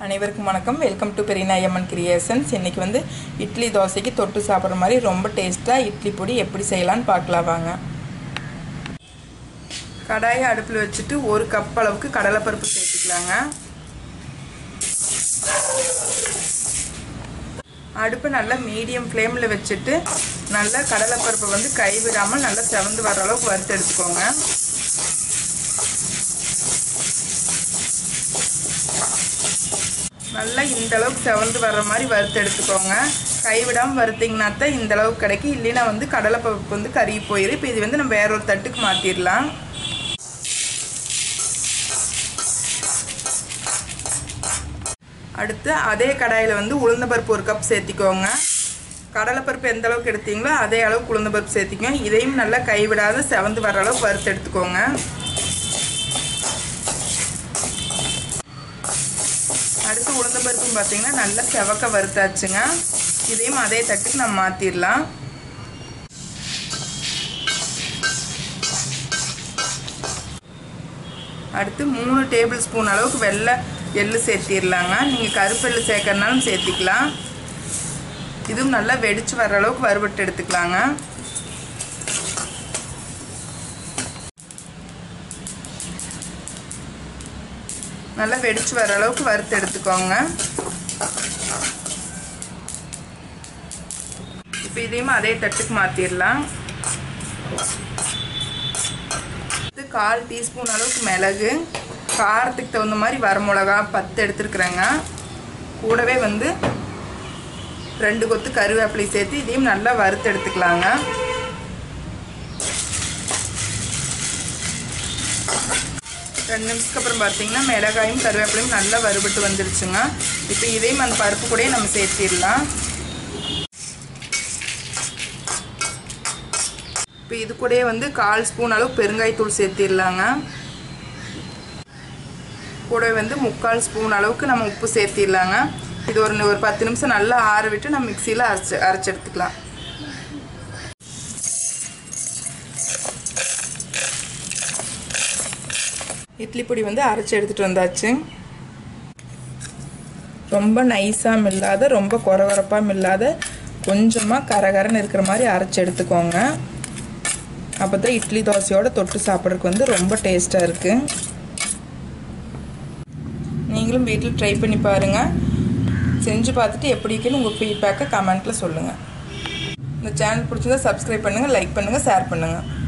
அனைவருக்கும் வணக்கம் welcome to Periyanayamman creations இன்றைக்கி வந்து இட்லி தோசைக்கு தொட்டு சாப்பிட்ற மாதிரி ரொம்ப டேஸ்ட்டாக இட்லி பொடி எப்படி செய்யலான்னு பார்க்கலாம் வாங்க கடாயை அடுப்பில் வச்சுட்டு ஒரு கப் அளவுக்கு கடலைப்பருப்பு சேர்த்துக்கலாங்க அடுப்பு நல்லா மீடியம் ஃப்ளேமில் வச்சுட்டு நல்லா கடலைப்பருப்பை வந்து கைவிடாமல் நல்லா செவந்து வர அளவுக்கு வறுத்து எடுத்துக்கோங்க நல்லா இந்த அளவுக்கு செவந்து வர்ற மாதிரி வறுத்து எடுத்துக்கோங்க கைவிடாமல் வறுத்திங்கன்னா தான் இந்த அளவுக்கு கிடைக்கும் இல்லைன்னா வந்து கடலைப்பருப்பு வந்து கருகி போயிடும் இப்போ இது வந்து நம்ம வேற ஒரு தட்டுக்கு மாற்றிடலாம் அடுத்து அதே கடாயில் வந்து உளுந்தப்பருப்பு ஒரு கப் சேர்த்திக்கோங்க கடலைப்பருப்பு எந்த அளவுக்கு எடுத்தீங்களோ அதே அளவுக்கு உளுந்தப்பருப்பு சேர்த்திக்கோங்க இதையும் நல்லா கைவிடாத செவந்து வர அளவுக்கு வறுத்து எடுத்துக்கோங்க அடுத்து உளுந்தம்பருப்பும் பார்த்தீங்கன்னா நல்லா செவக்க வறுத்தாச்சுங்க இதையும் அதே தட்டுக்கு நம்ம மாற்றிடலாம் அடுத்து மூணு டேபிள் ஸ்பூன் அளவுக்கு வெள்ளை எள்ளு சேர்த்திடலாங்க நீங்கள் கருப்பெள்ளு சேர்க்கறனாலும் சேர்த்திக்கலாம் இதுவும் நல்லா வெடித்து வர அளவுக்கு வறுபட்டு எடுத்துக்கலாங்க நல்லா வெடிச்சு வர அளவுக்கு வறுத்து எடுத்துக்கோங்க இப்போ இதையும் அதே தட்டுக்கு மாற்றிடலாம் இது கால் டீஸ்பூன் அளவுக்கு மிளகு காரத்துக்கு தகுந்த மாதிரி வரமிளகா பத்து எடுத்துருக்குறேங்க கூடவே வந்து ரெண்டு கொத்து கருவேப்பிலை சேர்த்து இதையும் நல்லா வறுத்து எடுத்துக்கலாங்க ரெண்டு நிமிஷத்துக்கு அப்புறம் பார்த்தீங்கன்னா மிளகாயும் கருவேப்பிலையும் நல்லா வறுபட்டு வந்துருச்சுங்க இப்போ இதையும் அந்த பருப்பு கூடயே நம்ம சேர்த்திடலாம் இப்போ இது கூடயே வந்து கால் ஸ்பூன் அளவு பெருங்காயத்தூள் சேர்த்திடலாங்க கூடவே வந்து முக்கால் ஸ்பூன் அளவுக்கு நம்ம உப்பு சேர்த்திடலாங்க இது ஒரு ஒரு பத்து நிமிஷம் நல்லா ஆற விட்டு நம்ம மிக்சியில் அரைச்சி அரைச்சி எடுத்துக்கலாம் இட்லி பொடி வந்து அரைச்சி எடுத்துகிட்டு வந்தாச்சு ரொம்ப நைஸாகவும் இல்லாத ரொம்ப குறகுறப்பாகவும் இல்லாத கொஞ்சமாக கரகரன்னு இருக்கிற மாதிரி அரைச்சி எடுத்துக்கோங்க அப்போ தான் இட்லி தோசையோட தொட்டு சாப்பிட்றதுக்கு வந்து ரொம்ப டேஸ்ட்டாக இருக்குது நீங்களும் வீட்டில் ட்ரை பண்ணி பாருங்கள் செஞ்சு பார்த்துட்டு எப்படி இருக்குன்னு உங்கள் ஃபீட்பேக்கை கமெண்ட்டில் சொல்லுங்கள் இந்த சேனல் பிடிச்சதா சப்ஸ்கிரைப் பண்ணுங்கள் லைக் பண்ணுங்கள் ஷேர் பண்ணுங்கள்